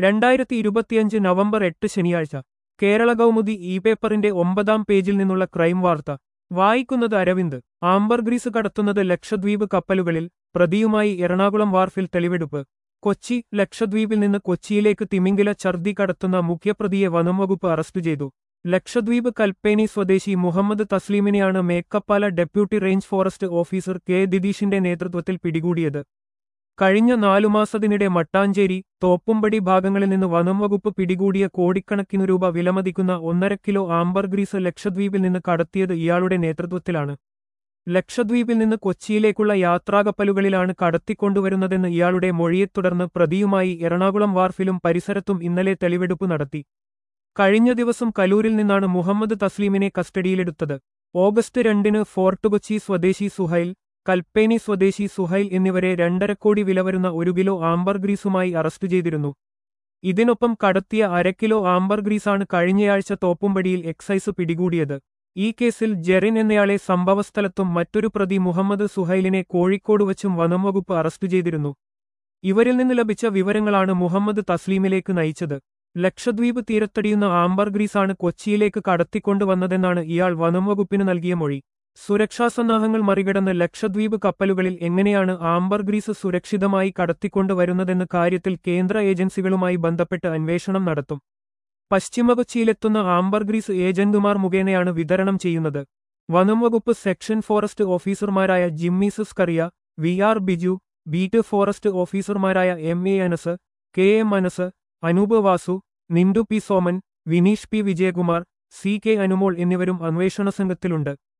രണ്ടായിരത്തി ഇരുപത്തിയഞ്ച് നവംബർ എട്ട് ശനിയാഴ്ച കേരള കൗമുദി ഇ പേപ്പറിന്റെ ഒമ്പതാം പേജിൽ നിന്നുള്ള ക്രൈം വാർത്ത വായിക്കുന്നത് അരവിന്ദ് ആംബർ ഗ്രീസ് കടത്തുന്നത് ലക്ഷദ്വീപ് കപ്പലുകളിൽ പ്രതിയുമായി എറണാകുളം വാർഫിൽ തെളിവെടുപ്പ് കൊച്ചി ലക്ഷദ്വീപിൽ നിന്ന് കൊച്ചിയിലേക്ക് തിമിംഗില ഛർദി കടത്തുന്ന മുഖ്യപ്രതിയെ വനംവകുപ്പ് അറസ്റ്റ് ചെയ്തു ലക്ഷദ്വീപ് കൽപ്പേനി സ്വദേശി മുഹമ്മദ് തസ്ലീമിനെയാണ് Mekkappala deputy range forest officer K ദിദീഷിന്റെ നേതൃത്വത്തിൽ പിടികൂടിയത് കഴിഞ്ഞ നാലു മാസത്തിനിടെ മട്ടാഞ്ചേരി തോപ്പുംപടി ഭാഗങ്ങളിൽ നിന്ന് വനംവകുപ്പ് പിടികൂടിയ കോടിക്കണക്കിനു രൂപ വിലമതിക്കുന്ന ഒന്നര കിലോ ആംബർ ഗ്രീസ് ലക്ഷദ്വീപിൽ നിന്ന് കടത്തിയത് ഇയാളുടെ നേതൃത്വത്തിലാണ് ലക്ഷദ്വീപിൽ നിന്ന് കൊച്ചിയിലേക്കുള്ള യാത്രാകപ്പലുകളിലാണ് കടത്തിക്കൊണ്ടുവരുന്നതെന്ന് ഇയാളുടെ മൊഴിയെ തുടർന്ന് പ്രതിയുമായി എറണാകുളം വാർഫിലും പരിസരത്തും ഇന്നലെ തെളിവെടുപ്പ് നടത്തി കഴിഞ്ഞ ദിവസം കലൂരിൽ നിന്നാണ് മുഹമ്മദ് തസ്ലീമിനെ കസ്റ്റഡിയിലെടുത്തത് ഓഗസ്റ്റ് രണ്ടിന് ഫോർട്ട് കൊച്ചി സ്വദേശി സുഹൈൽ കൽപ്പേനി സ്വദേശി സുഹൈൽ എന്നിവരെ രണ്ടര കോടി വില വരുന്ന ഒരു കിലോ ആംബർ ഗ്രീസുമായി അറസ്റ്റ് ചെയ്തിരുന്നു ഇതിനൊപ്പം കടത്തിയ അരക്കിലോ ആംബർ ഗ്രീസാണ് കഴിഞ്ഞയാഴ്ച തോപ്പുംപടിയിൽ എക്സൈസ് പിടികൂടിയത് ഈ കേസിൽ ജെറിൻ എന്നയാളെ സംഭവസ്ഥലത്തും മറ്റൊരു പ്രതി മുഹമ്മദ് സുഹൈലിനെ കോഴിക്കോട് വച്ചും വനംവകുപ്പ് അറസ്റ്റ് ചെയ്തിരുന്നു ഇവരിൽ നിന്ന് ലഭിച്ച വിവരങ്ങളാണ് മുഹമ്മദ് തസ്ലീമിലേക്ക് നയിച്ചത് ലക്ഷദ്വീപ് തീരത്തടിയുന്ന ആംബർ ഗ്രീസാണ് കൊച്ചിയിലേക്ക് കടത്തിക്കൊണ്ടുവന്നതെന്നാണ് ഇയാൾ വനംവകുപ്പിന് നൽകിയ മൊഴി സുരക്ഷാ സന്നാഹങ്ങൾ മറികടന്ന് ലക്ഷദ്വീപ് കപ്പലുകളിൽ എങ്ങനെയാണ് ആംബർ ഗ്രീസ് സുരക്ഷിതമായി കടത്തിക്കൊണ്ടുവരുന്നതെന്ന കാര്യത്തിൽ കേന്ദ്ര ഏജൻസികളുമായി ബന്ധപ്പെട്ട് അന്വേഷണം നടത്തും പശ്ചിമ കൊച്ചിയിലെത്തുന്ന ആംബർ ഗ്രീസ് ഏജന്റുമാർ മുഖേനയാണ് വിതരണം ചെയ്യുന്നത് വനംവകുപ്പ് സെക്ഷൻ ഫോറസ്റ്റ് ഓഫീസർമാരായ Jimmis Scaria V R Biju beat forest ഓഫീസർമാരായ M A Anas K M Anas Anoop Vasu Nindu P Soman Vineesh P Vijayakumar C K Anumol എന്നിവരും അന്വേഷണ സംഘത്തിലുണ്ട്